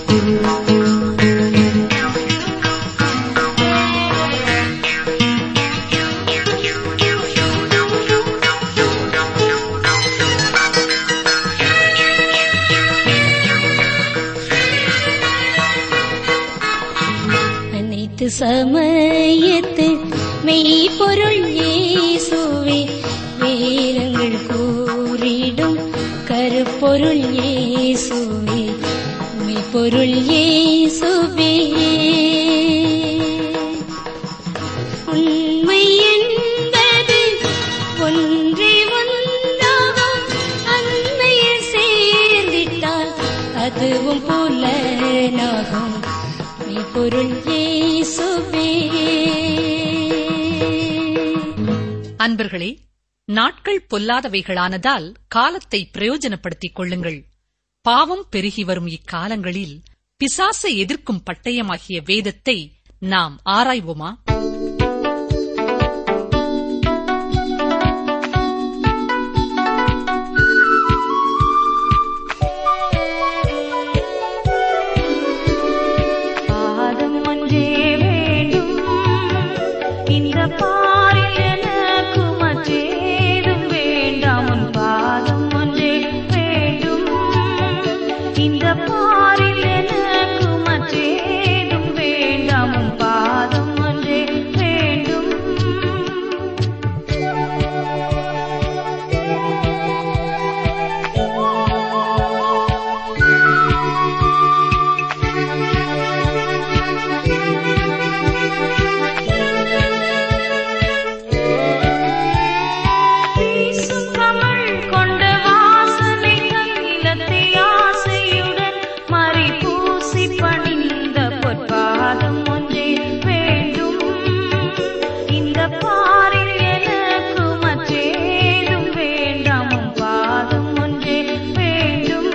அனைத்து சமயத்து மெய்ப்பொருள் இயேசுவே வேதங்கள் கூறிடும் கருப்பொருள் இயேசுவே மெய்ப்பொருள் இயேசுவே உண்மை என்பது ஒன்றே ஒன்றாகும் அண்மையில் சேர்ந்திட்டால் அதுவும் புலனாகும் மெய்ப்பொருள் இயேசுவே அன்பர்களே நாட்கள் பொல்லாதவைகளானதால் காலத்தை பிரயோஜனப்படுத்திக் கொள்ளுங்கள் பாவம் பெருகி வரும் இக்காலங்களில் பிசாசை எதிர்க்கும் பட்டயமாகிய வேதத்தை நாம் ஆராய்வோமா பாதம் ஒன்றே வேண்டும் இந்த பாரில் எனக்கு மற்றேதும் வேண்டாம் உன் பாதம் ஒன்றே வேண்டும் இந்த பாரில் எனக்கு மற்றேதும் வேண்டாம் உன் பாதம் ஒன்றே வேண்டும் வீசும் கமழ் கொண்ட வாசனை கையிலத்தை ஆசையுடன் மறை பூசி பணிந்த பொற்பாதம் ஒன்றே வேண்டும் இந்த பாரில் எனக்கு மற்றேதும் வேண்டாம் உன் பாதம் ஒன்றே வேண்டும்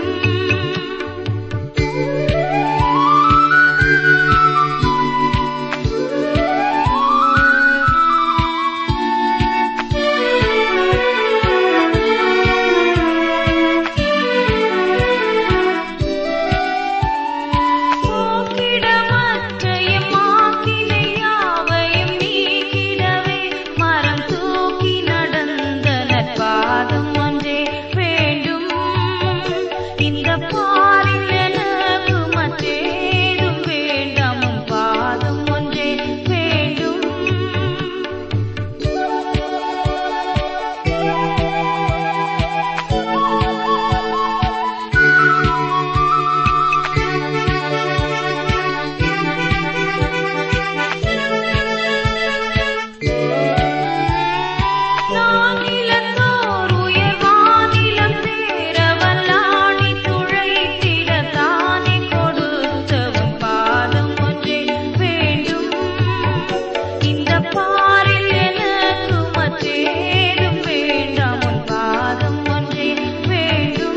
போக்கிடமற்றையும் ஆக்கினை யாவையும் நீக்கிடவே மரம் தூக்கி நடந்த நற்பாதம் ஒன்றே வேண்டும் இந்த பாரில் எனக்கு மற்றேதும் வேண்டாம் உன் பாதம் ஒன்றே வேண்டும் நான் இளந்தோர் உயர் வானிலம் சேர வல்லாணி துழைத்திட தானே கொடுத்தவன் பாதம் ஒன்றே வேண்டும் இந்த பாரில் எனக்கு மற்றேதும் வேண்டாம் உன் பாதம் ஒன்றே வேண்டும்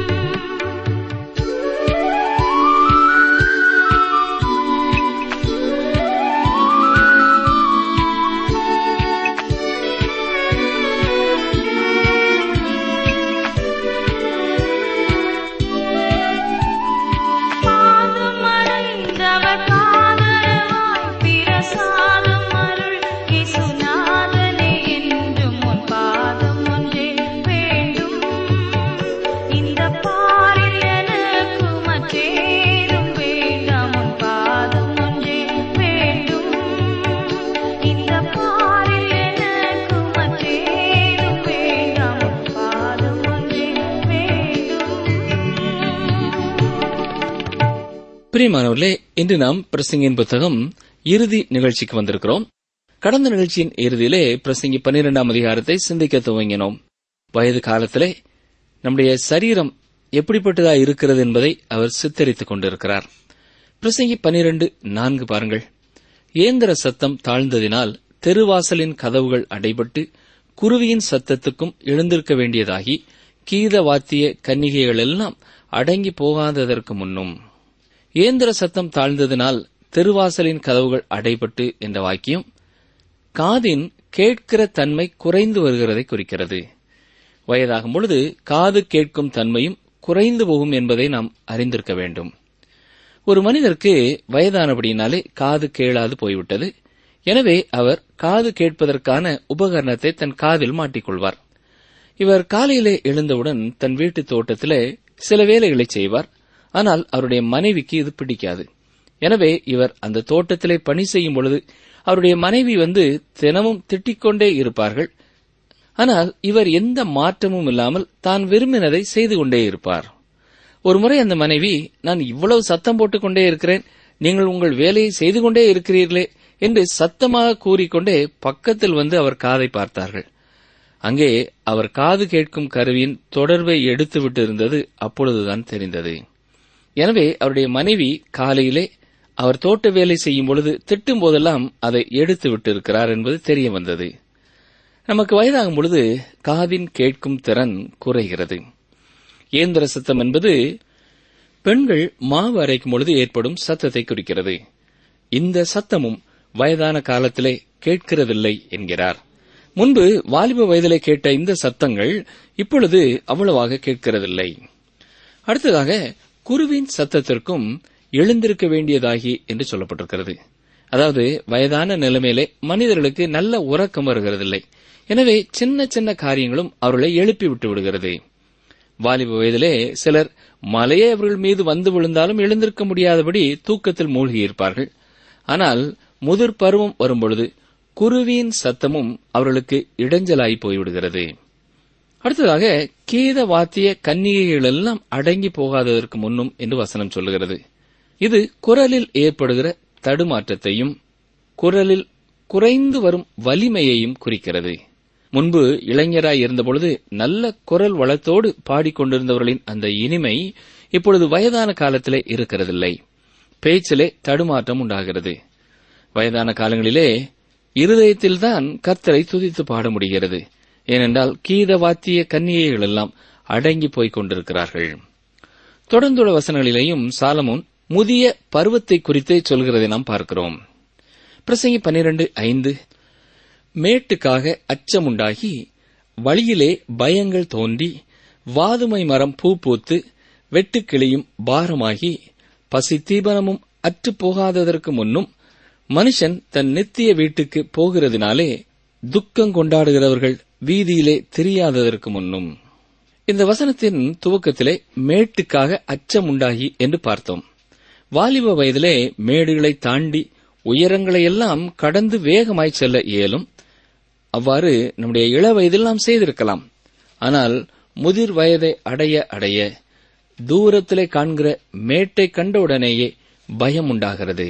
பாதமடைந்தவர் காதலவாய் பிரசாதம் அருள் இசுநாதனே என்றும் உன் பாதம் ஒன்றே வேண்டும் இந்த பாரில் எனக்கு மற்றேதும் வேண்டாம் உன் பாதம் ஒன்றே வேண்டும் இந்த பாரில் எனக்கு மற்றேதும் வேண்டாம் உன் பாதம் ஒன்றே வேண்டும் பிரியமானவர்களே இன்று நாம் பிரசங்கின் புத்தகம் இறுதி நிகழ்ச்சிக்கு வந்திருக்கிறோம் கடந்த நிகழ்ச்சியின் இறுதியிலே பிரசங்கி பன்னிரெண்டாம் அதிகாரத்தை சிந்திக்க துவங்கினோம் வயது காலத்திலே நம்முடைய சரீரம் எப்படிப்பட்டதா இருக்கிறது என்பதை அவர் சித்தரித்துக் கொண்டிருக்கிறார் பிரசங்கி பனிரெண்டு நான்கு பாருங்கள் இயந்திர சத்தம் தாழ்ந்ததினால் தெருவாசலின் கதவுகள் அடைபட்டு குருவியின் சத்தத்துக்கும் எழுந்திருக்க வேண்டியதாகி கீத வாத்திய கன்னிகைகள் எல்லாம் அடங்கி போகாததற்கு முன்னும் இயந்திர சத்தம் தாழ்ந்ததினால் தெருவாசலின் கதவுகள் அடைபட்டு என்ற வாக்கியம் காதின் கேட்கிற தன்மை குறைந்து வருகிறதை குறிக்கிறது வயதாகும் பொழுது காது கேட்கும் தன்மையும் குறைந்து போகும் என்பதை நாம் அறிந்திருக்க வேண்டும் ஒரு மனிதருக்கு வயதானபடியினாலே காது கேளாது போய்விட்டது எனவே அவர் காது கேட்பதற்கான உபகரணத்தை தன் காதில் மாட்டிக்கொள்வார் இவர் காலையிலே எழுந்தவுடன் தன் வீட்டு தோட்டத்திலே சில வேலைகளை செய்வார் ஆனால் அவருடைய மனைவிக்கு இது பிடிக்காது எனவே இவர் அந்த தோட்டத்திலே பணி செய்யும் பொழுது அவருடைய மனைவி வந்து தினமும் திட்டிக்கொண்டே இருப்பார்கள் ஆனால் இவர் எந்த மாற்றமும் இல்லாமல் தான் விரும்பினதை செய்து கொண்டே இருப்பார் ஒருமுறை அந்த மனைவி நான் இவ்வளவு சத்தம் போட்டுக் கொண்டே இருக்கிறேன் நீங்கள் உங்கள் வேலையை செய்து கொண்டே இருக்கிறீர்களே என்று சத்தமாக கூறிக்கொண்டே பக்கத்தில் வந்து அவர் காதை பார்த்தார்கள் அங்கே அவர் காது கேட்கும் கருவியின் தொடர்பை எடுத்துவிட்டு இருந்தது அப்பொழுதுதான் தெரிந்தது எனவே அவருடைய மனைவி காலையிலே அவர் தோட்ட வேலை செய்யும் பொழுது திட்டும் போதெல்லாம் அதை எடுத்து விட்டு இருக்கிறார் என்பது தெரிய வந்தது நமக்கு வயதாகும் பொழுது காதின் கேட்கும் திறன் குறைகிறது இயந்திர சத்தம் என்பது பெண்கள் மாவு அரைக்கும் பொழுது ஏற்படும் சத்தத்தை குறிக்கிறது இந்த சத்தமும் வயதான காலத்திலே கேட்கிறதில்லை என்கிறார் முன்பு வாலிப வயதிலே கேட்ட இந்த சத்தங்கள் இப்பொழுது அவ்வளவாக கேட்கிறதில்லை அடுத்ததாக குருவின் சத்தத்திற்கும் எழுந்திருக்க வேண்டியதாகி என்று சொல்லப்பட்டிருக்கிறது அதாவது வயதான நிலைமையிலே மனிதர்களுக்கு நல்ல உறக்கம் வருகிறதில்லை எனவே சின்ன சின்ன காரியங்களும் அவர்களை எழுப்பி விட்டு விடுகிறது வாலிப வயதிலே சிலர் மலையே அவர்கள் மீது வந்து விழுந்தாலும் எழுந்திருக்க முடியாதபடி தூக்கத்தில் மூழ்கியிருப்பார்கள் ஆனால் முதிர் பருவம் வரும்பொழுது குருவியின் சத்தமும் அவர்களுக்கு இடைஞ்சலாய் போய்விடுகிறது அடுத்ததாக கீத வாத்திய கன்னிகைகள் எல்லாம் அடங்கி போகாததற்கு முன்னும் என்று வசனம் சொல்லுகிறது இது குரலில் ஏற்படுகிற தடுமாற்றத்தையும் குரலில் குறைந்து வரும் வலிமையையும் குறிக்கிறது முன்பு இளைஞராய் இருந்தபொழுது நல்ல குரல் வளத்தோடு பாடிக்கொண்டிருந்தவர்களின் அந்த இனிமை இப்பொழுது வயதான காலத்திலே இருக்கிறதில்லை பேச்சிலே தடுமாற்றம் உண்டாகிறது வயதான காலங்களிலே இருதயத்தில்தான் கர்த்தரை துதித்து பாட முடிகிறது ஏனென்றால் கீத வாத்திய கன்னிகைகள் எல்லாம் அடங்கி போய்க் கொண்டிருக்கிறார்கள் தொடர்ந்துள்ள வசனங்களிலேயும் சாலமோன் முதிய பருவத்தை குறித்தே சொல்கிறதை நாம் பார்க்கிறோம் பிரசங்கி பன்னிரண்டு ஐந்து மேட்டுக்காக அச்சமுண்டாகி வழியிலே பயங்கள் தோன்றி வாதுமை மரம் பூ பூத்து வெட்டுக்கிளியும் பாரமாகி பசி தீபனமும் அற்று போகாததற்கு முன்னும் மனுஷன் தன் நித்திய வீட்டுக்கு போகிறதினாலே துக்கம் கொண்டாடுகிறவர்கள் வீதியிலே தெரியாததற்கு முன்னும் இந்த வசனத்தின் துவக்கத்திலே மேட்டுக்காக அச்சம் உண்டாகி என்று பார்த்தோம் வாலிப வயதிலே மேடுகளை தாண்டி உயரங்களை எல்லாம் கடந்து வேகமாய் செல்ல இயலும் அவ்வாறு நம்முடைய இள வயதில் நாம் செய்திருக்கலாம் ஆனால் முதிர் வயதை அடைய அடைய தூரத்திலே காண்கிற மேட்டை கண்டவுடனேயே பயம் உண்டாகிறது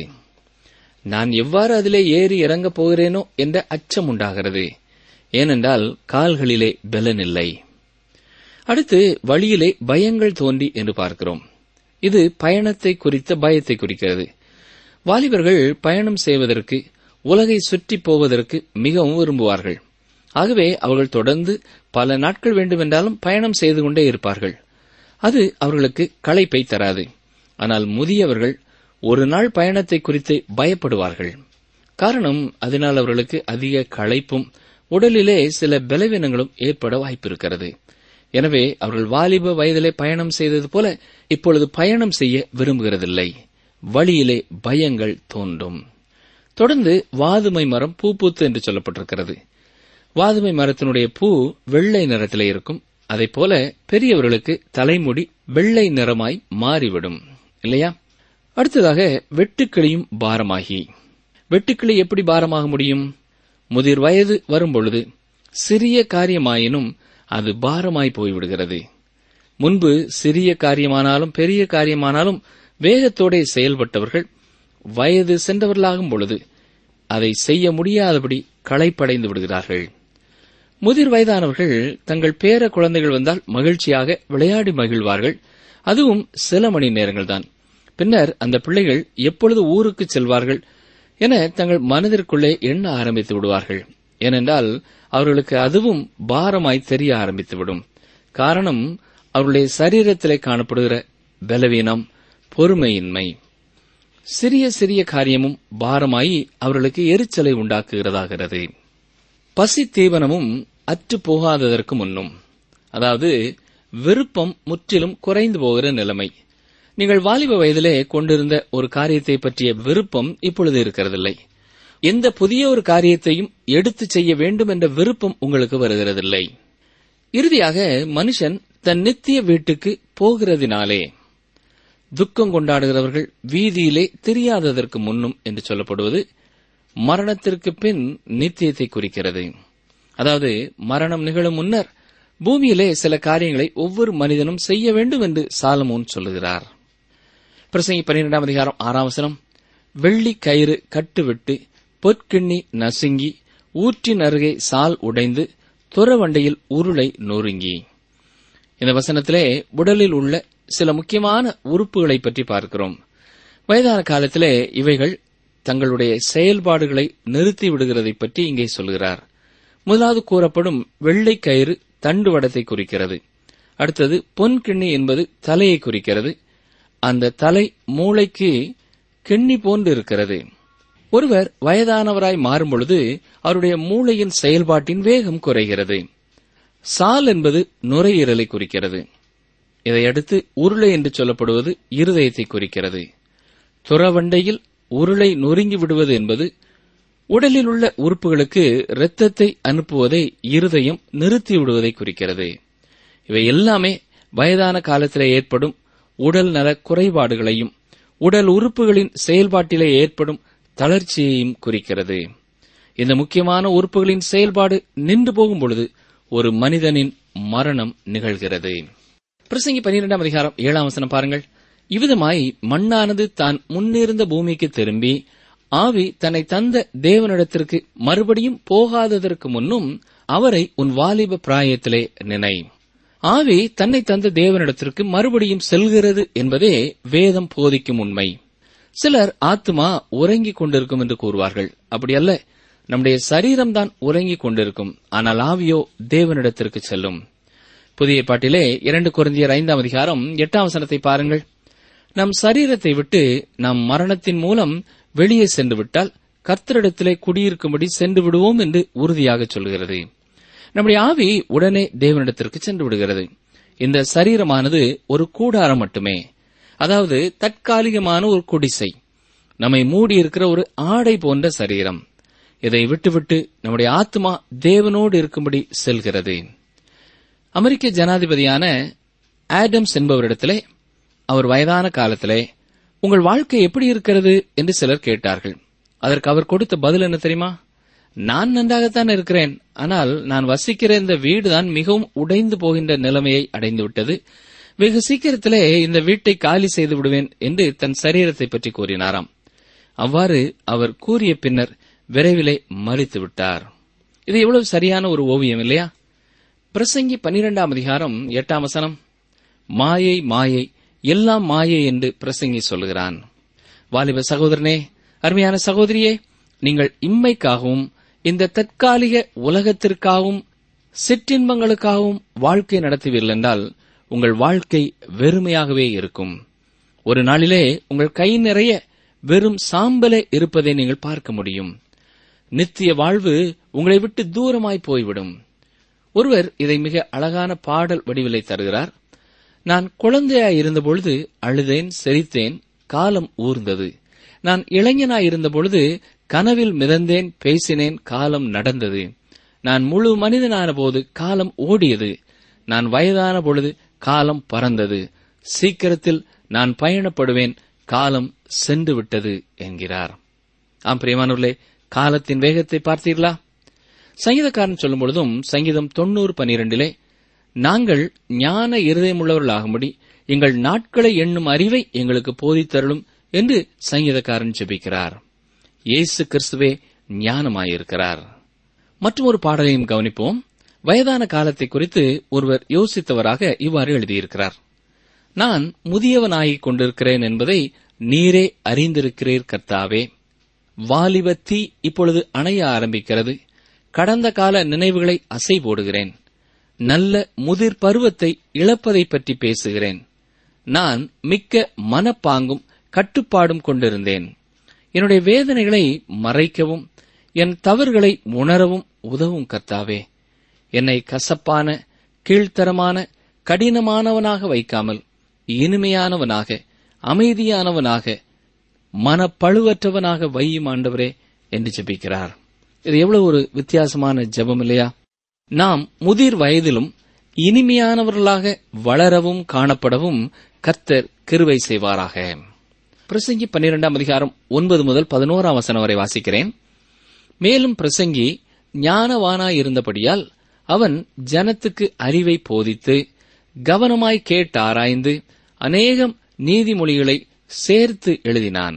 நான் எவ்வாறு அதிலே ஏறி இறங்கப் போகிறேனோ என்ற அச்சம் உண்டாகிறது ஏனென்றால் கால்களிலே பலனில்லை அடுத்து வழியிலே பயங்கள் தோன்றி என்று பார்க்கிறோம் இது பயணத்தை குறித்த பயத்தை குறிக்கிறது வாலிபர்கள் பயணம் செய்வதற்கு உலகை சுற்றி போவதற்கு மிகவும் விரும்புவார்கள் ஆகவே அவர்கள் தொடர்ந்து பல நாட்கள் வேண்டுமென்றாலும் பயணம் செய்து கொண்டே இருப்பார்கள் அது அவர்களுக்கு களைப்பை தராது ஆனால் முதியவர்கள் ஒரு நாள் பயணத்தை குறித்து பயப்படுவார்கள் காரணம் அதனால் அவர்களுக்கு அதிக களைப்பும் உடலிலே சில பலவீனங்களும் ஏற்பட வாய்ப்பிருக்கிறது எனவே அவர்கள் வாலிப வயதிலே பயணம் செய்தது போல இப்பொழுது பயணம் செய்ய விரும்புகிறதில்லை வழியிலே பயங்கள் தோன்றும் தொடர்ந்து வாதுமை மரம் பூ பூத்து என்று சொல்லப்பட்டிருக்கிறது வாதுமை மரத்தினுடைய பூ வெள்ளை நிறத்திலே இருக்கும் அதைப் போல பெரியவர்களுக்கு தலைமுடி வெள்ளை நிறமாய் மாறிவிடும் இல்லையா அடுத்ததாக வெட்டுக்கிளியும் பாரமாகி வெட்டுக்கிளி எப்படி பாரமாக முடியும் முதிர் வயது வரும்பொழுது சிறிய காரியமாயினும் அது பாரமாய் போய்விடுகிறது முன்பு சிறிய காரியமானாலும் பெரிய காரியமானாலும் வேகத்தோடே செயல்பட்டவர்கள் வயது சென்றவர்களாகும் பொழுது அதை செய்ய முடியாதபடி களைப்படைந்து விடுகிறார்கள் முதிர் வயதானவர்கள் தங்கள் பேர குழந்தைகள் வந்தால் மகிழ்ச்சியாக விளையாடி மகிழ்வார்கள் அதுவும் சில மணி நேரங்கள்தான் பின்னர் அந்த பிள்ளைகள் எப்பொழுது ஊருக்கு செல்வார்கள் என தங்கள் மனதிற்குள்ளே எண்ண ஆரம்பித்து விடுவார்கள் ஏனென்றால் அவர்களுக்கு அதுவும் பாரமாய் தெரிய ஆரம்பித்துவிடும் காரணம் அவர்களுடைய சரீரத்திலே காணப்படுகிற பலவீனம் பொறுமையின்மை சிறிய சிறிய காரியமும் பாரமாயி அவர்களுக்கு எரிச்சலை உண்டாக்குகிறதாகிறது பசி தீவனமும் அற்று போகாததற்கு முன்னும் அதாவது விருப்பம் முற்றிலும் குறைந்து போகிற நிலைமை நீங்கள் வாலிப வயதிலே கொண்டிருந்த ஒரு காரியத்தை பற்றிய விருப்பம் இப்பொழுது இருக்கிறதில்லை எந்த புதிய ஒரு காரியத்தையும் எடுத்து செய்ய வேண்டும் என்ற விருப்பம் உங்களுக்கு வருகிறதில்லை இறுதியாக மனுஷன் தன் நித்திய வீட்டுக்கு போகிறதினாலே துக்கம் கொண்டாடுகிறவர்கள் வீதியிலே தெரியாததற்கு முன்னும் என்று சொல்லப்படுவது மரணத்திற்கு பின் நித்தியத்தை குறிக்கிறது அதாவது மரணம் நிகழும் முன்னர் பூமியிலே சில காரியங்களை ஒவ்வொரு மனிதனும் செய்ய வேண்டும் என்று சாலமோன் சொல்லுகிறார் பிரசங்கி பன்னிரெண்டாம் அதிகாரம் ஆறாம் வசனம் வெள்ளி கயிறு கட்டுவிட்டு பொற்கிண்ணி நசுங்கி ஊற்றின் அருகே சால் உடைந்து துறவண்டையில் உருளை நொறுங்கி இந்த வசனத்திலே உடலில் உள்ள சில முக்கியமான உறுப்புகளை பற்றி பார்க்கிறோம் வயதான காலத்திலே இவைகள் தங்களுடைய செயல்பாடுகளை நிறுத்தி விடுகிறதை பற்றி இங்கே சொல்கிறார் முதலாவது கூறப்படும் வெள்ளை கயிறு தண்டுவடத்தை குறிக்கிறது அடுத்தது பொன் கிண்ணி என்பது தலையை குறிக்கிறது அந்த தலை மூளைக்கு கிண்ணி போன்று இருக்கிறது ஒருவர் வயதானவராய் மாறும் பொழுது அவருடைய மூளையின் செயல்பாட்டின் வேகம் குறைகிறது சால் என்பது நுரையீரலை குறிக்கிறது இதையடுத்து உருளை என்று சொல்லப்படுவது இருதயத்தை குறிக்கிறது துறவண்டையில் உருளை நொறுங்கி விடுவது என்பது உடலில் உள்ள உறுப்புகளுக்கு இரத்தத்தை அனுப்புவதை இருதயம் நிறுத்தி விடுவதை குறிக்கிறது இவை எல்லாமே வயதான காலத்திலே ஏற்படும் உடல் நல குறைபாடுகளையும் உடல் உறுப்புகளின் செயல்பாட்டிலே ஏற்படும் தளர்ச்சியையும் குறிக்கிறது இந்த முக்கியமான உறுப்புகளின் செயல்பாடு நின்று போகும் பொழுது ஒரு மனிதனின் மரணம் நிகழ்கிறது பிரசங்கி பனிரெண்டாம் அதிகாரம் ஏழாம் வசனம் பாருங்கள் இவ்விதமாய் மண்ணானது தான் முன்னிருந்த பூமிக்கு திரும்பி ஆவி தன்னை தந்த தேவனிடத்திற்கு மறுபடியும் போகாததற்கு முன்னும் அவரை உன் வாலிப பிராயத்திலே நினை ஆவி தன்னை தந்த தேவனிடத்திற்கு மறுபடியும் செல்கிறது என்பதே வேதம் போதிக்கும் உண்மை சிலர் ஆத்மா உறங்கிக் கொண்டிருக்கும் என்று கூறுவார்கள் அப்படி அல்ல நம்முடைய சரீரம்தான் உறங்கிக் கொண்டிருக்கும் ஆனால் ஆவியோ தேவனிடத்திற்கு செல்லும் புதிய பாட்டிலே இரண்டு குருந்தியர் ஐந்தாம் அதிகாரம் எட்டாம் வசனத்தை பாருங்கள் நம் சரீரத்தை விட்டு நாம் மரணத்தின் மூலம் வெளியே சென்று விட்டால் கர்த்தரிடத்திலே குடியிருக்கும்படி சென்று விடுவோம் என்று உறுதியாக சொல்கிறது நம்முடைய ஆவி உடனே தேவனிடத்திற்கு சென்று விடுகிறது இந்த சரீரமானது ஒரு கூடாரம் மட்டுமே அதாவது தற்காலிகமான ஒரு குடிசை நம்மை மூடியிருக்கிற ஒரு ஆடை போன்ற சரீரம் இதை விட்டுவிட்டு நம்முடைய ஆத்மா தேவனோடு இருக்கும்படி செல்கிறது அமெரிக்க ஜனாதிபதியான ஆடம்ஸ் என்பவரிடத்திலே அவர் வயதான காலத்திலே உங்கள் வாழ்க்கை எப்படி இருக்கிறது என்று சிலர் கேட்டார்கள் அதற்கு அவர் கொடுத்த பதில் என்ன தெரியுமா நான் நன்றாகத்தான் இருக்கிறேன் ஆனால் நான் வசிக்கிற இந்த வீடுதான் மிகவும் உடைந்து போகின்ற நிலைமையை அடைந்து விட்டது வெகு சீக்கிரத்திலே இந்த வீட்டை காலி செய்து விடுவேன் என்று தன் சரீரத்தை பற்றி கூறினாராம் அவ்வாறு அவர் கூறிய பின்னர் விரைவிலே மறித்து விட்டார் இது எவ்வளவு சரியான ஒரு ஓவியம் இல்லையா பிரசங்கி பனிரெண்டாம் அதிகாரம் எட்டாம் வசனம் மாயை மாயை எல்லாம் மாயை என்று பிரசங்கி சொல்கிறான் வாலிப சகோதரனே அருமையான சகோதரியே நீங்கள் இம்மைக்காகவும் இந்த தற்காலிக உலகத்திற்காகவும் சிற்றின்பங்களுக்காகவும் வாழ்க்கை நடத்துவீர்கள் என்றால் உங்கள் வாழ்க்கை வெறுமையாகவே இருக்கும் ஒரு நாளிலே உங்கள் கை நிறைய வெறும் சாம்பலே இருப்பதை நீங்கள் பார்க்க முடியும் நித்திய வாழ்வு உங்களை விட்டு தூரமாய் போய்விடும் ஒருவர் இதை மிக அழகான பாடல் வடிவிலை தருகிறார் நான் குழந்தையாய் இருந்தபொழுது அழுதேன் செரித்தேன் காலம் ஊர்ந்தது நான் இளைஞனாய் இருந்தபொழுது கனவில் மிதந்தேன் பேசினேன் காலம் நடந்தது நான் முழு மனிதனான போது காலம் ஓடியது நான் வயதான பொழுது காலம் பறந்தது சீக்கிரத்தில் நான் பயணப்படுவேன் காலம் சென்று விட்டது என்கிறார் ஆம் பிரியமானவர்களே காலத்தின் வேகத்தை பார்த்தீர்களா சங்கீதக்காரன் சொல்லும் பொழுதும் சங்கீதம் தொண்ணூறு பனிரெண்டிலே நாங்கள் ஞான இருதயமுள்ளவர்களாகும்படி எங்கள் நாட்களை எண்ணும் அறிவை எங்களுக்கு போதித்தருளும் என்று சங்கீதக்காரன் ஜெபிக்கிறார் இயேசு கிறிஸ்துவே ஞானமாயிருக்கிறார் மற்றும் ஒரு பாடலையும் கவனிப்போம் வயதான காலத்தை குறித்து ஒருவர் யோசித்தவராக இவ்வாறு எழுதியிருக்கிறார் நான் முதியவனாகிக் கொண்டிருக்கிறேன் என்பதை நீரே அறிந்திருக்கிறீர் கர்த்தாவே வாலிப தீ இப்பொழுது அணைய ஆரம்பிக்கிறது கடந்த கால நினைவுகளை அசை போடுகிறேன் நல்ல முதிர் பருவத்தை இழப்பதை பற்றி பேசுகிறேன் நான் மிக்க மனப்பாங்கும் கட்டுப்பாடும் கொண்டிருந்தேன் என்னுடைய வேதனைகளை மறைக்கவும் என் தவறுகளை உணரவும் உதவும் கர்த்தாவே என்னை கசப்பான கீழ்த்தரமான கடினமானவனாக வைக்காமல் இனிமையானவனாக அமைதியானவனாக மனப்பழுவற்றவனாக வையும் ஆண்டவரே என்று ஜெபிக்கிறார் இது எவ்வளவு ஒரு வித்தியாசமான ஜெபம் இல்லையா நாம் முதிர் வயதிலும் இனிமையானவர்களாக வளரவும் காணப்படவும் கர்த்தர் கிருவை செய்வாராக பிரசங்கி பன்னிரெண்டாம் அதிகாரம் ஒன்பது முதல் பதினோராம் வசனம் வரை வாசிக்கிறேன் மேலும் பிரசங்கி ஞானவானாய் இருந்தபடியால் அவன் ஜனத்துக்கு அறிவை போதித்து கவனமாய் கேட்டு ஆராய்ந்து அநேகம் நீதிமொழிகளை சேர்த்து எழுதினான்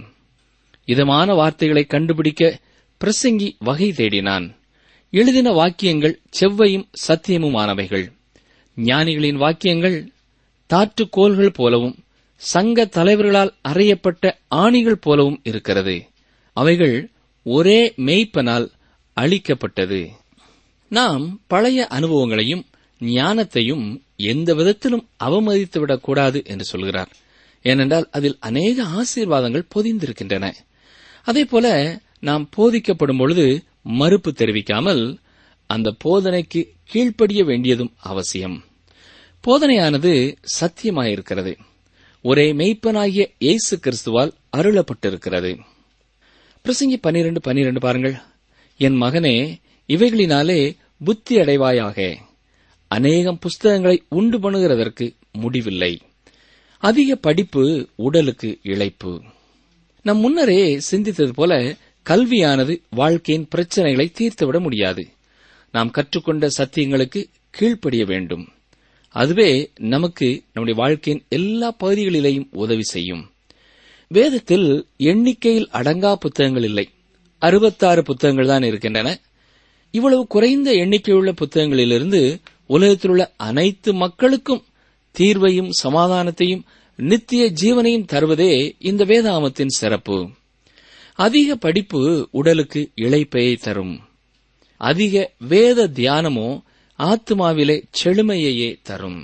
இதமான வார்த்தைகளை கண்டுபிடிக்க பிரசங்கி வகை தேடினான் எழுதின வாக்கியங்கள் செவ்வையும் சத்தியமுமானவைகள் ஞானிகளின் வாக்கியங்கள் தாற்றுக்கோள்கள் போலவும் சங்க தலைவர்களால் அறையப்பட்ட ஆணிகள் போலவும் இருக்கிறது அவைகள் ஒரே மெய்ப்பனால் அளிக்கப்பட்டது நாம் பழைய அனுபவங்களையும் ஞானத்தையும் எந்த விதத்திலும் அவமதித்துவிடக் கூடாது என்று சொல்கிறார் ஏனென்றால் அதில் அநேக ஆசீர்வாதங்கள் பொதிந்திருக்கின்றன அதேபோல நாம் போதிக்கப்படும் பொழுது மறுப்பு தெரிவிக்காமல் அந்த போதனைக்கு கீழ்ப்படிய வேண்டியதும் அவசியம் போதனையானது சத்தியமாயிருக்கிறது ஒரே மெய்ப்பனாகிய இயேசு கிறிஸ்துவால் அருளப்பட்டிருக்கிறது பிரசங்கி பன்னிரண்டு பன்னிரண்டு பாருங்கள் என் மகனே இவைகளினாலே புத்தி அடைவாயாக அநேகம் புஸ்தகங்களை உண்டு பண்ணுகிறதற்கு முடிவில்லை அதிக படிப்பு உடலுக்கு இழைப்பு நம் முன்னரே சிந்தித்தது போல கல்வியானது வாழ்க்கையின் பிரச்சனைகளை தீர்த்துவிட முடியாது நாம் கற்றுக்கொண்ட சத்தியங்களுக்கு கீழ்ப்படிய வேண்டும் அதுவே நமக்கு நம்முடைய வாழ்க்கையின் எல்லா பகுதிகளிலேயும் உதவி செய்யும் வேதத்தில் எண்ணிக்கையில் அடங்கா புத்தகங்கள் இல்லை அறுபத்தாறு புத்தகங்கள் தான் இருக்கின்றன இவ்வளவு குறைந்த எண்ணிக்கையுள்ள புத்தகங்களிலிருந்து உலகத்தில் உள்ள அனைத்து மக்களுக்கும் தீர்வையும் சமாதானத்தையும் நித்திய ஜீவனையும் தருவதே இந்த வேதாமத்தின் சிறப்பு அதிக படிப்பு உடலுக்கு இழைப்பையை தரும் அதிக வேத தியானமோ ஆத்மாவிலே செழுமையையே தரும்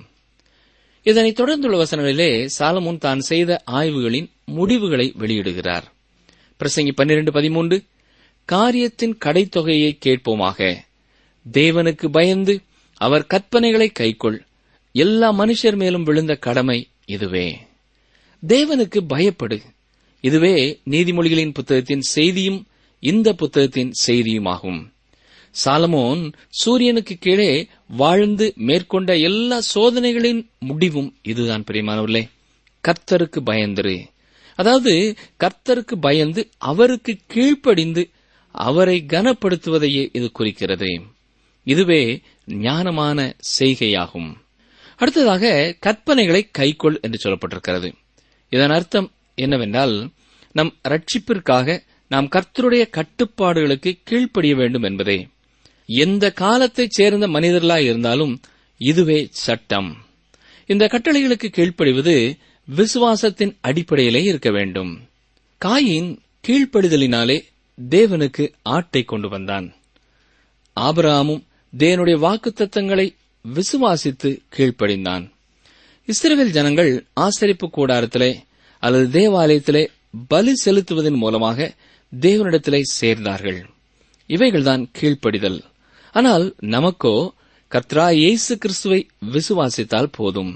இதனைத் தொடர்ந்துள்ள வசனங்களிலே சாலமுன் தான் செய்த ஆய்வுகளின் முடிவுகளை வெளியிடுகிறார் பிரசங்கி பன்னிரண்டு பதிமூன்று காரியத்தின் கடைத்தொகையை கேட்போமாக தேவனுக்கு பயந்து அவர் கற்பனைகளை கைக்கொள் எல்லா மனுஷர் மேலும் விழுந்த கடமை இதுவே தேவனுக்கு பயப்படு இதுவே நீதிமொழிகளின் புத்தகத்தின் செய்தியும் இந்த புத்தகத்தின் செய்தியுமாகும் சாலமோன் சூரியனுக்கு கீழே வாழ்ந்து மேற்கொண்ட எல்லா சோதனைகளின் முடிவும் இதுதான் பிரியமானவர்களே கர்த்தருக்கு பயந்திரு அதாவது கர்த்தருக்கு பயந்து அவருக்கு கீழ்ப்படிந்து அவரை கனப்படுத்துவதையே இது குறிக்கிறது இதுவே ஞானமான செய்கையாகும் அடுத்ததாக கற்பனைகளை கைக்கொள் என்று சொல்லப்பட்டிருக்கிறது இதன் அர்த்தம் என்னவென்றால் நம் ரட்சிப்பிற்காக நாம் கர்த்தருடைய கட்டுப்பாடுகளுக்கு கீழ்ப்படிய வேண்டும் என்பதே எந்த காலத்தைச் சேர்ந்த மனிதர்களாய் இருந்தாலும் இதுவே சட்டம் இந்த கட்டளைகளுக்கு கீழ்ப்படிவது விசுவாசத்தின் அடிப்படையிலே இருக்க வேண்டும் காயின் கீழ்ப்படிதலினாலே தேவனுக்கு ஆட்டை கொண்டு வந்தான் ஆபிரகாமும் தேவனுடைய வாக்குத்தத்தங்களை விசுவாசித்து கீழ்ப்படிந்தான் இஸ்ரேல் ஜனங்கள் ஆசரிப்பு கூடாரத்திலே அல்லது தேவாலயத்திலே பலி செலுத்துவதன் மூலமாக தேவனிடத்திலே சேர்ந்தார்கள் இவைகள்தான் கீழ்ப்படிதல் ஆனால் நமக்கோ கர்த்தரா இயேசு கிறிஸ்துவை விசுவாசித்தால் போதும்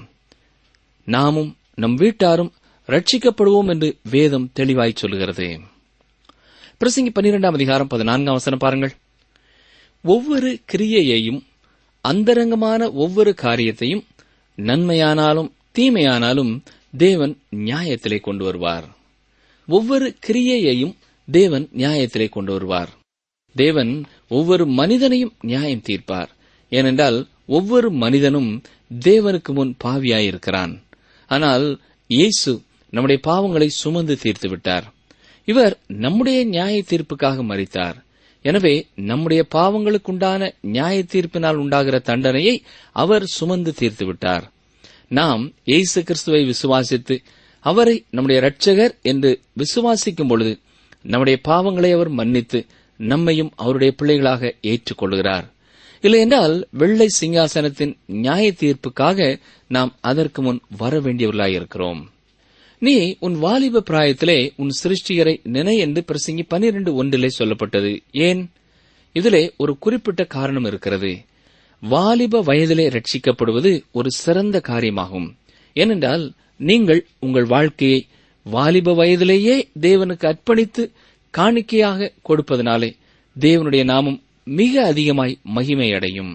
நாமும் நம் வீட்டாரும் ரட்சிக்கப்படுவோம் என்று வேதம் தெளிவாய் சொல்கிறது பிரசங்கி பன்னிரெண்டாம் அதிகாரம் பதினான்காம் வசனம் பாருங்கள் ஒவ்வொரு கிரியையையும் அந்தரங்கமான ஒவ்வொரு காரியத்தையும் நன்மையானாலும் தீமையானாலும் தேவன் நியாயத்திலே கொண்டு வருவார் ஒவ்வொரு கிரியையையும் தேவன் நியாயத்திலே கொண்டு வருவார் தேவன் ஒவ்வொரு மனிதனையும் நியாயம் தீர்ப்பார் ஏனென்றால் ஒவ்வொரு மனிதனும் தேவனுக்கு முன் பாவியாயிருக்கிறான் ஆனால் இயேசு நம்முடைய பாவங்களை சுமந்து தீர்த்து விட்டார் இவர் நம்முடைய நியாய தீர்ப்புக்காக மறித்தார் எனவே நம்முடைய பாவங்களுக்குண்டான நியாய தீர்ப்பினால் உண்டாகிற தண்டனையை அவர் சுமந்து தீர்த்து விட்டார் நாம் இயேசு கிறிஸ்துவை விசுவாசித்து அவரை நம்முடைய இரட்சகர் என்று விசுவாசிக்கும் பொழுது நம்முடைய பாவங்களை அவர் மன்னித்து நம்மையும் அவருடைய பிள்ளைகளாக ஏற்றுக்கொள்கிறார் இல்லையென்றால் வெள்ளை சிங்காசனத்தின் நியாய தீர்ப்புக்காக நாம் அதற்கு முன் வர வேண்டியவர்களாயிருக்கிறோம் நீ உன் வாலிப பிராயத்திலே உன் சிருஷ்டிகரை நினை என்று பிரசங்கி பனிரெண்டு ஒன்றிலே சொல்லப்பட்டது ஏன் இதிலே ஒரு குறிப்பிட்ட காரணம் இருக்கிறது வாலிப வயதிலே ரட்சிக்கப்படுவது ஒரு சிறந்த காரியமாகும் ஏனென்றால் நீங்கள் உங்கள் வாழ்க்கையை வாலிப வயதிலேயே தேவனுக்கு அர்ப்பணித்து காணிக்கையாக கொடுப்பதனாலே தேவனுடைய நாமம் மிக அதிகமாய் மகிமை அடையும்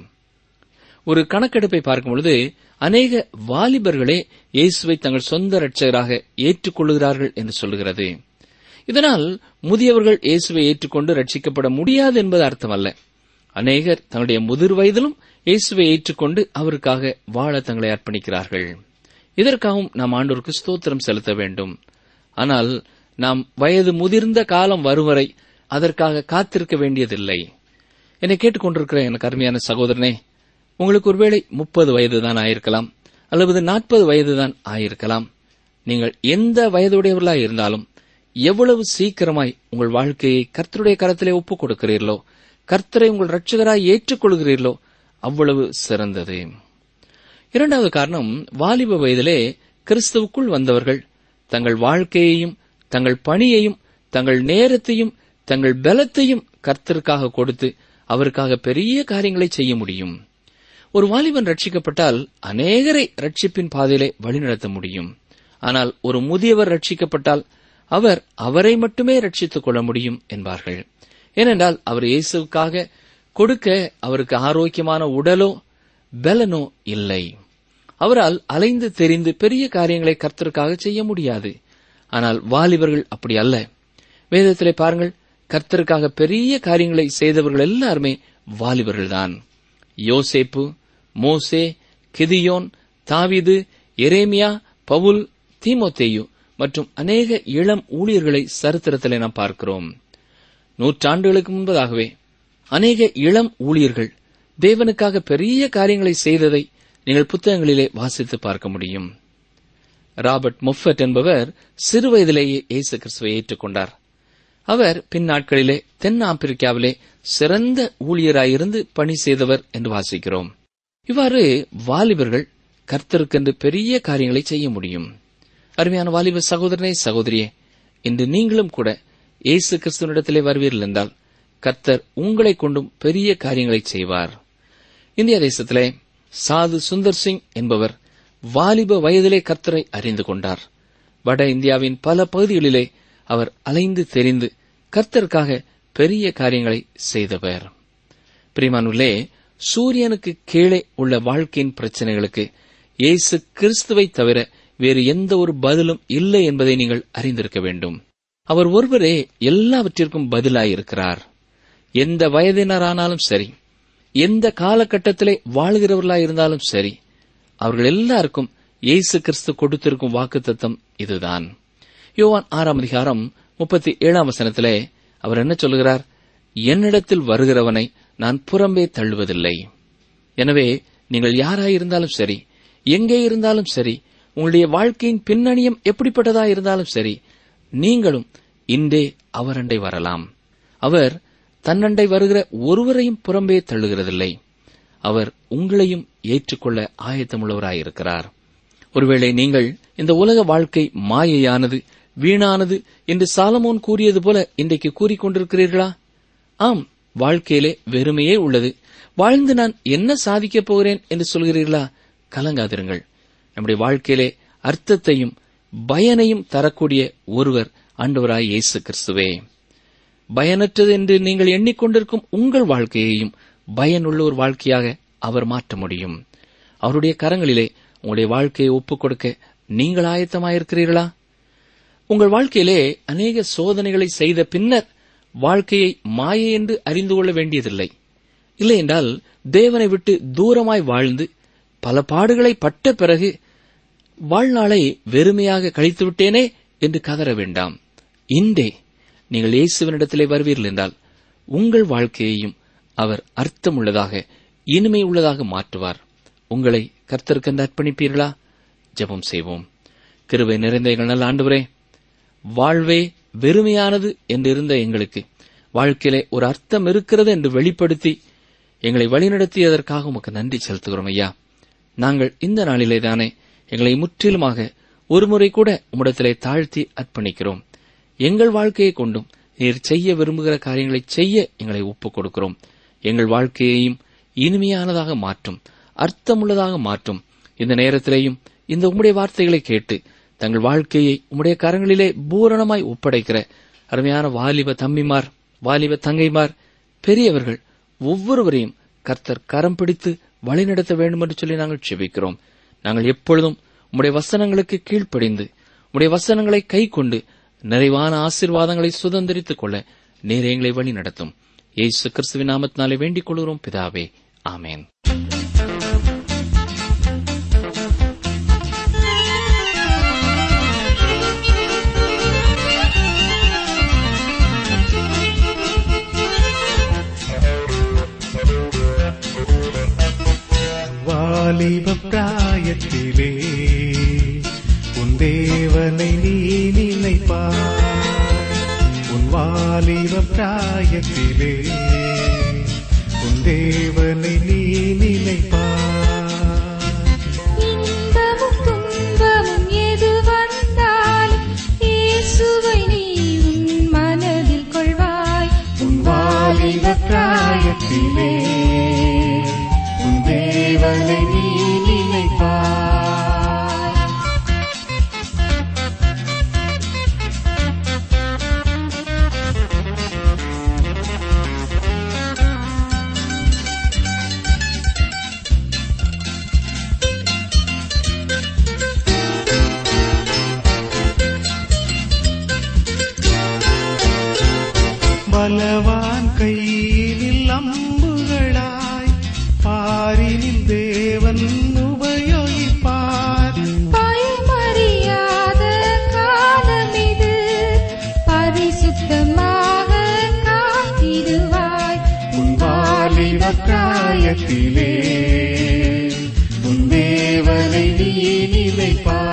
ஒரு கணக்கெடுப்பை பார்க்கும் பொழுது அநேக வாலிபர்களே இயேசுவை தங்கள் சொந்த இரட்சகராக ஏற்றுக்கொள்கிறார்கள் என்று சொல்கிறது இதனால் முதியவர்கள் இயேசுவை ஏற்றுக்கொண்டு ரட்சிக்கப்பட முடியாது என்பது அர்த்தமல்ல அநேகர் தங்களுடைய முதிர் வயதிலும் இயேசுவை ஏற்றுக்கொண்டு அவருக்காக வாழ தங்களை அர்ப்பணிக்கிறார்கள் இதற்காகவும் நாம் ஆண்டோருக்கு ஸ்தோத்திரம் செலுத்த வேண்டும் ஆனால் நாம் வயது முதிர்ந்த காலம் வரும் வரை அதற்காக காத்திருக்க வேண்டியதில்லை என்னை கேட்டுக்கொண்டிருக்கிற எனக்கு அருமையான சகோதரனே உங்களுக்கு ஒருவேளை முப்பது வயதுதான் ஆயிருக்கலாம் அல்லது நாற்பது வயதுதான் ஆயிருக்கலாம் நீங்கள் எந்த வயதுடையவர்களாய் இருந்தாலும் எவ்வளவு சீக்கிரமாய் உங்கள் வாழ்க்கையை கர்த்தருடைய கரத்திலே ஒப்புக் கொடுக்கிறீர்களோ கர்த்தரை உங்கள் ரட்சகராய் ஏற்றுக்கொள்கிறீர்களோ அவ்வளவு சிறந்தது இரண்டாவது காரணம் வாலிப வயதிலே கிறிஸ்துவுக்குள் வந்தவர்கள் தங்கள் வாழ்க்கையையும் தங்கள் பணியையும் தங்கள் நேரத்தையும் தங்கள் பலத்தையும் கர்த்தருக்காக கொடுத்து அவருக்காக பெரிய காரியங்களை செய்ய முடியும் ஒரு வாலிபன் ரட்சிக்கப்பட்டால் அநேகரை ரட்சிப்பின் பாதையிலே வழிநடத்த முடியும் ஆனால் ஒரு முதியவர் ரட்சிக்கப்பட்டால் அவர் அவரை மட்டுமே ரட்சித்துக் கொள்ள முடியும் என்பார்கள் ஏனென்றால் அவர் இயேசுவுக்காக கொடுக்க அவருக்கு ஆரோக்கியமான உடலோ பலனோ இல்லை அவரால் அலைந்து தெரிந்து பெரிய காரியங்களை கர்த்தருக்காக செய்ய முடியாது ஆனால் வாலிபர்கள் அப்படி அல்ல வேதத்திலே பாருங்கள் கர்த்தருக்காக பெரிய காரியங்களை செய்தவர்கள் எல்லாருமே வாலிபர்கள்தான் யோசேப்பு மோசே கிதியோன் தாவீது எரேமியா பவுல் தீமோத்தேயு மற்றும் அநேக இளம் ஊழியர்களை சரித்திரத்திலே நாம் பார்க்கிறோம் நூற்றாண்டுகளுக்கு முன்பதாகவே அநேக இளம் ஊழியர்கள் தேவனுக்காக பெரிய காரியங்களை செய்ததை நீங்கள் புத்தகங்களிலே வாசித்து பார்க்க முடியும் ராபர்ட் முஃபட் என்பவர் சிறு வயதிலேயே இயேசு கிறிஸ்துவை ஏற்றுக்கொண்டார் அவர் பின்னாட்களிலே தென் ஆப்பிரிக்காவிலே சிறந்த ஊழியராயிருந்து பணி செய்தவர் என்று வாசிக்கிறோம் இவ்வாறு வாலிபர்கள் கர்த்தருக்கென்று பெரிய காரியங்களை செய்ய முடியும் அருமையான வாலிப சகோதரனே சகோதரியே இன்று நீங்களும் கூட இயேசு கிறிஸ்துவனிடத்திலே வருவீர்கள் என்றால் கர்த்தர் உங்களை கொண்டும் பெரிய காரியங்களை செய்வார் இந்திய தேசத்திலே சாது சுந்தர் சிங் என்பவர் வாலிப வயதிலே கர்த்தரை அறிந்து கொண்டார் வட இந்தியாவின் பல பகுதிகளிலே அவர் அலைந்து தெரிந்து கர்த்தருக்காக பெரிய காரியங்களை செய்தவர் பிரிமானுள்ளே சூரியனுக்கு கீழே உள்ள வாழ்க்கையின் பிரச்சனைகளுக்கு இயேசு கிறிஸ்துவை தவிர வேறு எந்த ஒரு பதிலும் இல்லை என்பதை நீங்கள் அறிந்திருக்க வேண்டும் அவர் ஒருவரே எல்லாவற்றிற்கும் பதிலாயிருக்கிறார் எந்த வயதினரானாலும் சரி எந்த காலகட்டத்திலே வாழ்கிறவர்களாயிருந்தாலும் சரி அவர்கள் எல்லாருக்கும் இயேசு கிறிஸ்து கொடுத்திருக்கும் வாக்குத்தத்தம் இதுதான் யோவான் ஆறாம் அதிகாரம் முப்பத்தி ஏழாம் வசனத்திலே அவர் என்ன சொல்கிறார் என்னிடத்தில் வருகிறவனை நான் புறம்பே தள்ளுவதில்லை எனவே நீங்கள் யாராயிருந்தாலும் சரி எங்கே இருந்தாலும் சரி உங்களுடைய வாழ்க்கையின் பின்னணியம் எப்படிப்பட்டதா இருந்தாலும் சரி நீங்களும் இன்றே அவரண்டை வரலாம் அவர் தன்னண்டை வருகிற ஒருவரையும் புறம்பே தள்ளுகிறதில்லை அவர் உங்களையும் ஏற்றுக்கொள்ள ஆயத்தமுள்ளவராயிருக்கிறார் ஒருவேளை நீங்கள் இந்த உலக வாழ்க்கை மாயையானது வீணானது என்று சாலமோன் கூறியது போல இன்றைக்கு கூறிக்கொண்டிருக்கிறீர்களா ஆம் வாழ்க்கையிலே வெறுமையே உள்ளது வாழ்ந்து நான் என்ன சாதிக்கப் போகிறேன் என்று சொல்கிறீர்களா கலங்காதிருங்கள் நம்முடைய வாழ்க்கையிலே அர்த்தத்தையும் பயனையும் தரக்கூடிய ஒருவர் ஆண்டவராய் இயேசு கிறிஸ்துவே பயனற்றது என்று நீங்கள் எண்ணிக்கொண்டிருக்கும் உங்கள் வாழ்க்கையையும் பயனுள்ள ஒரு வாழ்க்கையாக அவர் மாற்ற முடியும் அவருடைய கரங்களிலே உங்களுடைய வாழ்க்கையை ஒப்புக் கொடுக்க நீங்கள் ஆயத்தமாயிருக்கிறீர்களா உங்கள் வாழ்க்கையிலே அநேக சோதனைகளை செய்த பின்னர் வாழ்க்கையை மாயை என்று அறிந்து கொள்ள வேண்டியதில்லை இல்லை என்றால் தேவனை விட்டு தூரமாய் வாழ்ந்து பல பாடுகளை பட்ட பிறகு வாழ்நாளை வெறுமையாக கழித்து விட்டேனே என்று கதற வேண்டாம் இன்றே நீங்கள் இயேசுவனிடத்திலே வருவீர்கள் என்றால் உங்கள் வாழ்க்கையையும் அவர் அர்த்தமுள்ளதாக இனிமை உள்ளதாக மாற்றுவார் உங்களை கர்த்தருக்கென்று அர்ப்பணிப்பீர்களா ஜெபம் செய்வோம் கிருபை நிறைந்த எங்கள் நல்ல ஆண்டவரே வாழ்வே வெறுமையானது என்றிருந்த எங்களுக்கு வாழ்க்கையிலே ஒரு அர்த்தம் இருக்கிறது என்று வெளிப்படுத்தி எங்களை வழிநடத்தியதற்காக உமக்கு நன்றி செலுத்துகிறோம் ஐயா நாங்கள் இந்த நாளிலே தானே எங்களை முற்றிலுமாக ஒருமுறை கூட உம்மிடத்திலே தாழ்த்தி அர்ப்பணிக்கிறோம் எங்கள் வாழ்க்கையை கொண்டும் நீர் செய்ய விரும்புகிற காரியங்களை செய்ய எங்களை ஒப்புக் கொடுக்கிறோம் எங்கள் வாழ்க்கையையும் இனிமையானதாக மாற்றும் அர்த்தமுள்ளதாக மாற்றும் இந்த நேரத்திலேயும் இந்த உம்முடைய வார்த்தைகளை கேட்டு தங்கள் வாழ்க்கையை உம்முடைய கரங்களிலே பூரணமாய் ஒப்படைக்கிற அருமையான வாலிப தம்பிமார் வாலிப தங்கைமார் பெரியவர்கள் ஒவ்வொருவரையும் கர்த்தர் கரம் பிடித்து வழிநடத்த வேண்டும் என்று சொல்லி நாங்கள் செபிக்கிறோம் நாங்கள் எப்பொழுதும் உம்முடைய வசனங்களுக்கு கீழ்ப்படிந்து உம்முடைய வசனங்களை கை கொண்டு நிறைவான ஆசீர்வாதங்களை சுதந்திரித்துக் கொள்ள நீர் எங்களை வழி நடத்தும் ஏசு கிறிஸ்துவின் நாமத்தினாலே வேண்டிக் கொள்கிறோம் பிதாவே ஆமேன் வாலிப பிராயத்திலே உன் தேவனை நீ நினைப்பாய் உன் வாலிப பிராயத்திலே உன் தேவனை நீ நினைப்பாய் இன்பமும் துன்பமும் எது வந்தாலும் இயேசுவை நீ உன் மனதில் கொள்வாய் உன் வாலிப பிராயத்திலே உன் தேவனை நீ நினைப்பாய் பலவான் கையினில் அம்புகளாய் பாரினில் தேவன் உபயோகிப்பார் பயமறியாத காலம் இது பரிசுத்தமாக காத்திடுவாய் உன் வாலிப பிராயத்திலே உன் தேவனை நீ நினைப்பாய்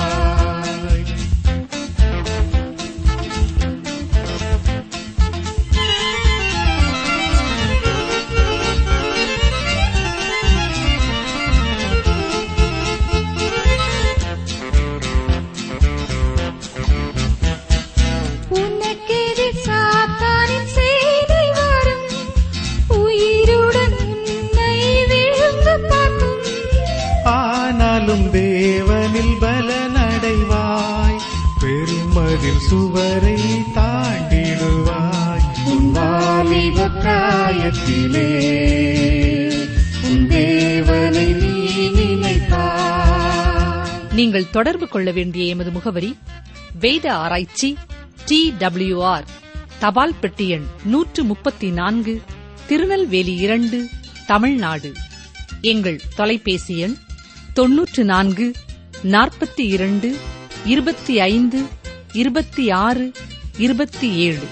உனக்கெதிர் சாத்தானின் சேனை வரும் உயிருடன் உன்னை விழுங்க பார்க்கும் ஆனாலும் தேவனில் பலனடைவாய் பெருமதில் சுவரை தாண்டிடுவாய் உன் வாலிப பிராயத்திலே உன் தேவனை நீ நினைப்பாய் நீங்கள் தொடர்பு கொள்ள வேண்டிய எமது முகவரி வேத ஆராய்ச்சி டி ஆர் தபால் பெட்டி எண் நூற்று முப்பத்தி நான்கு திருநெல்வேலி இரண்டு தமிழ்நாடு எங்கள் தொலைபேசி எண் தொன்னூற்று நான்கு நாற்பத்தி இரண்டு இருபத்தி ஐந்து இருபத்தி ஆறு இருபத்தி ஏழு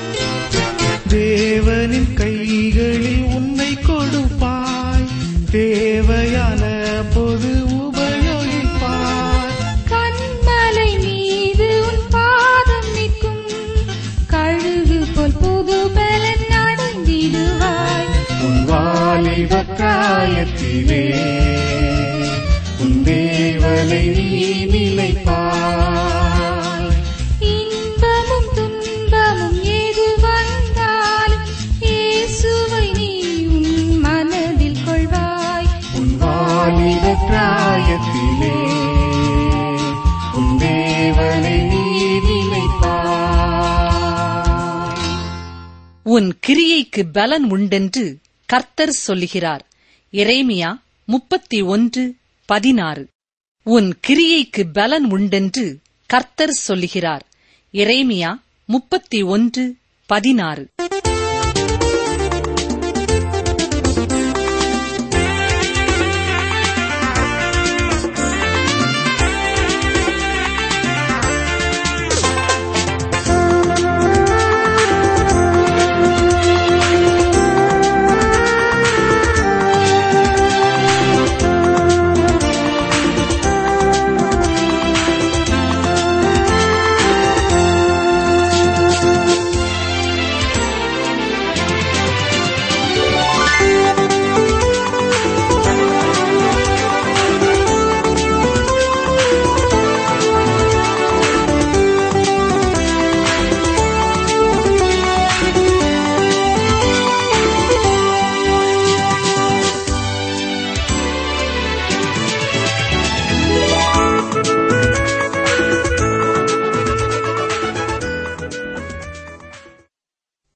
தேவனின் கைகளில் உன்னை கொடுப்பாய் தேவையான பொது உபயோகிப்பாய் கண்மலை மீது உன் பாதம் நிற்கும் கழுகு போல் புது பலன் அடைந்திடுவாய் உன் வாலிப பிராயத்திலே உன் தேவனை நீ நினைப்பாய் இன்பமும் துன்பமும் எது வந்தாலும் இயேசுவை நீ உன் மனதில் கொள்வாய் உன் வாலிப பிராயத்திலே உன் தேவனை நீ நினைப்பாய் உன் கிரியைக்கு பலன் உண்டென்று கர்த்தர் சொல்லுகிறார் எரேமியா முப்பத்தி ஒன்று பதினாறு உன் கிரியைக்கு பலன் உண்டென்று கர்த்தர் சொல்லுகிறார் எரேமியா முப்பத்தி ஒன்று பதினாறு